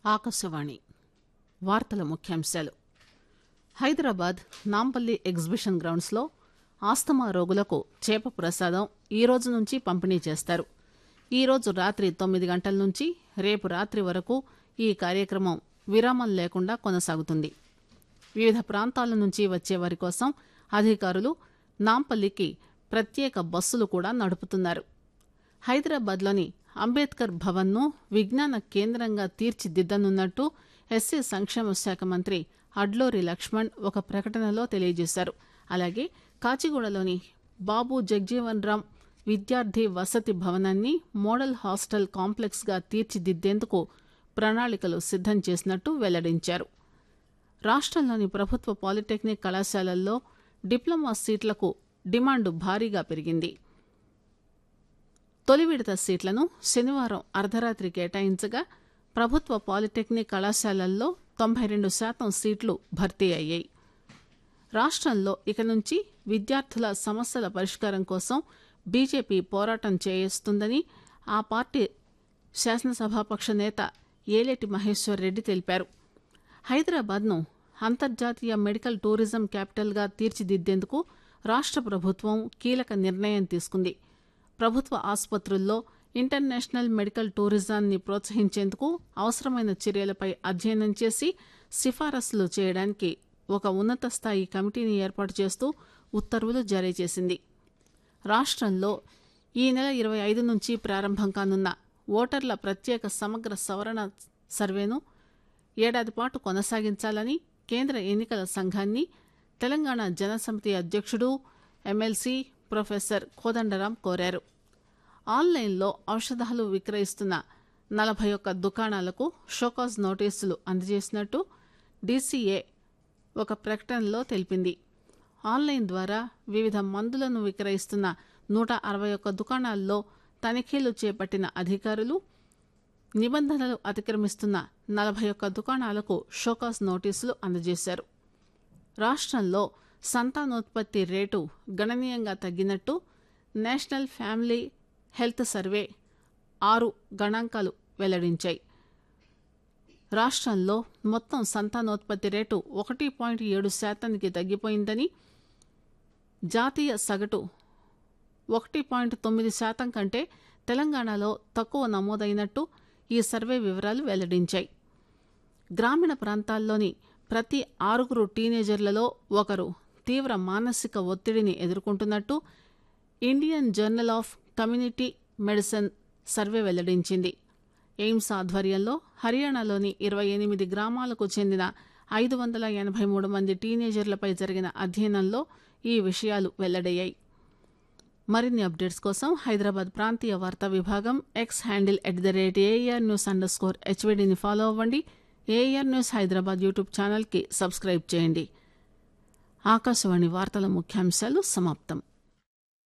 ఆకాశవాణి వార్తల ముఖ్యాంశాలు హైదరాబాద్ నాంపల్లి ఎగ్జిబిషన్ గ్రౌండ్స్లో ఆస్తమా రోగులకు చేప ప్రసాదం ఈ రోజు నుంచి పంపిణీ చేస్తారు ఈ రోజు రాత్రి తొమ్మిది గంటల నుంచి రేపు రాత్రి వరకు ఈ కార్యక్రమం విరామం లేకుండా కొనసాగుతుంది వివిధ ప్రాంతాల నుంచి వచ్చే వారి కోసం అధికారులు నాంపల్లికి ప్రత్యేక బస్సులు కూడా నడుపుతున్నారు హైదరాబాద్లోని అంబేద్కర్ భవన్ను విజ్ఞాన కేంద్రంగా తీర్చిదిద్దనున్నట్టు ఎస్సీ సంక్షేమ శాఖ మంత్రి అడ్లూరి లక్ష్మణ్ ఒక ప్రకటనలో తెలియజేశారు అలాగే కాచిగూడలోని బాబు జగ్జీవన్ రామ్ విద్యార్థి వసతి భవనాన్ని మోడల్ హాస్టల్ కాంప్లెక్స్ గా తీర్చిదిద్దేందుకు ప్రణాళికలు సిద్దం చేసినట్టు వెల్లడించారు రాష్ట్రంలోని ప్రభుత్వ పాలిటెక్నిక్ కళాశాలల్లో డిప్లొమా సీట్లకు డిమాండ్ భారీగా పెరిగింది తొలి విడత సీట్లను శనివారం అర్ధరాత్రి కేటాయించగా ప్రభుత్వ పాలిటెక్నిక్ కళాశాలల్లో తొంభై రెండు శాతం సీట్లు భర్తీ అయ్యాయి రాష్ట్రంలో ఇక నుంచి విద్యార్థుల సమస్యల పరిష్కారం కోసం బీజేపీ పోరాటం చేయిస్తుందని ఆ పార్టీ శాసనసభాపక్ష నేత ఏలేటి మహేశ్వర్ రెడ్డి తెలిపారు హైదరాబాద్ను అంతర్జాతీయ మెడికల్ టూరిజం క్యాపిటల్గా తీర్చిదిద్దేందుకు రాష్ట్ర ప్రభుత్వం కీలక నిర్ణయం తీసుకుంది ప్రభుత్వ ఆసుపత్రుల్లో ఇంటర్నేషనల్ మెడికల్ టూరిజాన్ని ప్రోత్సహించేందుకు అవసరమైన చర్యలపై అధ్యయనం చేసి సిఫారసులు చేయడానికి ఒక ఉన్నత స్థాయి కమిటీని ఏర్పాటు చేస్తూ ఉత్తర్వులు జారీ చేసింది రాష్ట్రంలో ఈ నెల ఇరవై ఐదు నుంచి ప్రారంభం కానున్న ఓటర్ల ప్రత్యేక సమగ్ర సవరణ సర్వేను ఏడాది పాటు కొనసాగించాలని కేంద్ర ఎన్నికల సంఘాన్ని తెలంగాణ జనసమితి అధ్యక్షుడు ఎమ్మెల్సీ ప్రొఫెసర్ కోదండరాం కోరారు ఆన్లైన్లో ఔషధాలు విక్రయిస్తున్న నలభై ఒక్క దుకాణాలకు షోకాజ్ నోటీసులు అందజేసినట్టు డీసీఏ ఒక ప్రకటనలో తెలిపింది ఆన్లైన్ ద్వారా వివిధ మందులను విక్రయిస్తున్న నూట అరవై ఒక్క దుకాణాల్లో తనిఖీలు చేపట్టిన అధికారులు నిబంధనలు అతిక్రమిస్తున్న నలభై ఒక్క దుకాణాలకు షోకాస్ నోటీసులు అందజేశారు రాష్ట్రంలో సంతానోత్పత్తి రేటు గణనీయంగా తగ్గినట్టు నేషనల్ ఫ్యామిలీ హెల్త్ సర్వే ఆరు గణాంకాలు వెల్లడించాయి రాష్ట్రంలో మొత్తం సంతానోత్పత్తి రేటు ఒకటి పాయింట్ ఏడు శాతానికి తగ్గిపోయిందని జాతీయ సగటు ఒకటి పాయింట్ తొమ్మిది శాతం కంటే తెలంగాణలో తక్కువ నమోదైనట్టు ఈ సర్వే వివరాలు వెల్లడించాయి గ్రామీణ ప్రాంతాల్లోని ప్రతి ఆరుగురు టీనేజర్లలో ఒకరు తీవ్ర మానసిక ఒత్తిడిని ఎదుర్కొంటున్నట్టు Indian Journal of Community Medicine survey వెల్లడించింది ఎయిమ్స్ ఆధ్వర్యంలో హర్యానాలోని ఇరవై ఎనిమిది గ్రామాలకు చెందిన ఐదు వందల ఎనభై మూడు మంది టీనేజర్లపై జరిగిన అధ్యయనంలో ఈ విషయాలు వెల్లడయ్యాయి మరిన్ని అప్డేట్స్ కోసం హైదరాబాద్ ప్రాంతీయ వార్తా విభాగం X handle at the rate AR news underscore హెచ్వీడీని ఫాలో అవ్వండి ఏఆర్ న్యూస్ హైదరాబాద్ యూట్యూబ్ ఛానల్కి సబ్స్క్రైబ్ చేయండి ఆకాశవాణి వార్తల ముఖ్యాంశాలు సమాప్తం